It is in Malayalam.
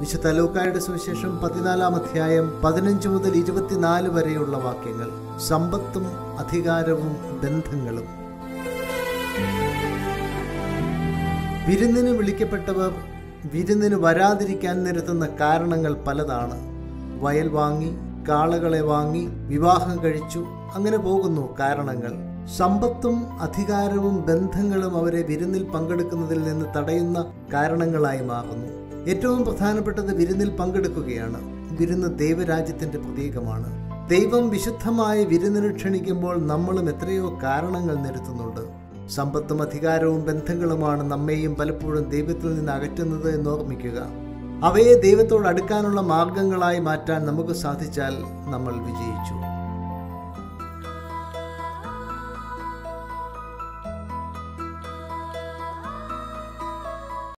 വിശുദ്ധ ലൂക്കായുടെ സുവിശേഷം പതിനാലാം അധ്യായം പതിനഞ്ച് മുതൽ ഇരുപത്തിനാല് വരെയുള്ള വാക്യങ്ങൾ സമ്പത്തും അധികാരവും ബന്ധങ്ങളും വിരുന്നിന് വിളിക്കപ്പെട്ടവർ വിരുന്നിന് വരാതിരിക്കാൻ നിരത്തുന്ന കാരണങ്ങൾ പലതാണ് വയൽ വാങ്ങി കാളകളെ വാങ്ങി വിവാഹം കഴിച്ചു അങ്ങനെ പോകുന്നു കാരണങ്ങൾ സമ്പത്തും അധികാരവും ബന്ധങ്ങളും അവരെ വിരുന്നിൽ പങ്കെടുക്കുന്നതിൽ നിന്ന് തടയുന്ന കാരണങ്ങളായി മാറുന്നു ഏറ്റവും പ്രധാനപ്പെട്ടത് വിരുന്നിൽ പങ്കെടുക്കുകയാണ് വിരുന്ന് ദൈവരാജ്യത്തിന്റെ പ്രതീകമാണ് ദൈവം വിശുദ്ധമായ വിരുന്നിന് ക്ഷണിക്കുമ്പോൾ നമ്മളും എത്രയോ കാരണങ്ങൾ നിരത്തുന്നുണ്ട് സമ്പത്തും അധികാരവും ബന്ധങ്ങളുമാണ് നമ്മെയും പലപ്പോഴും ദൈവത്തിൽ നിന്ന് അകറ്റുന്നത് എന്ന് ഓർമ്മിക്കുക അവയെ ദൈവത്തോട് അടുക്കാനുള്ള മാർഗങ്ങളായി മാറ്റാൻ നമുക്ക് സാധിച്ചാൽ നമ്മൾ വിജയിച്ചു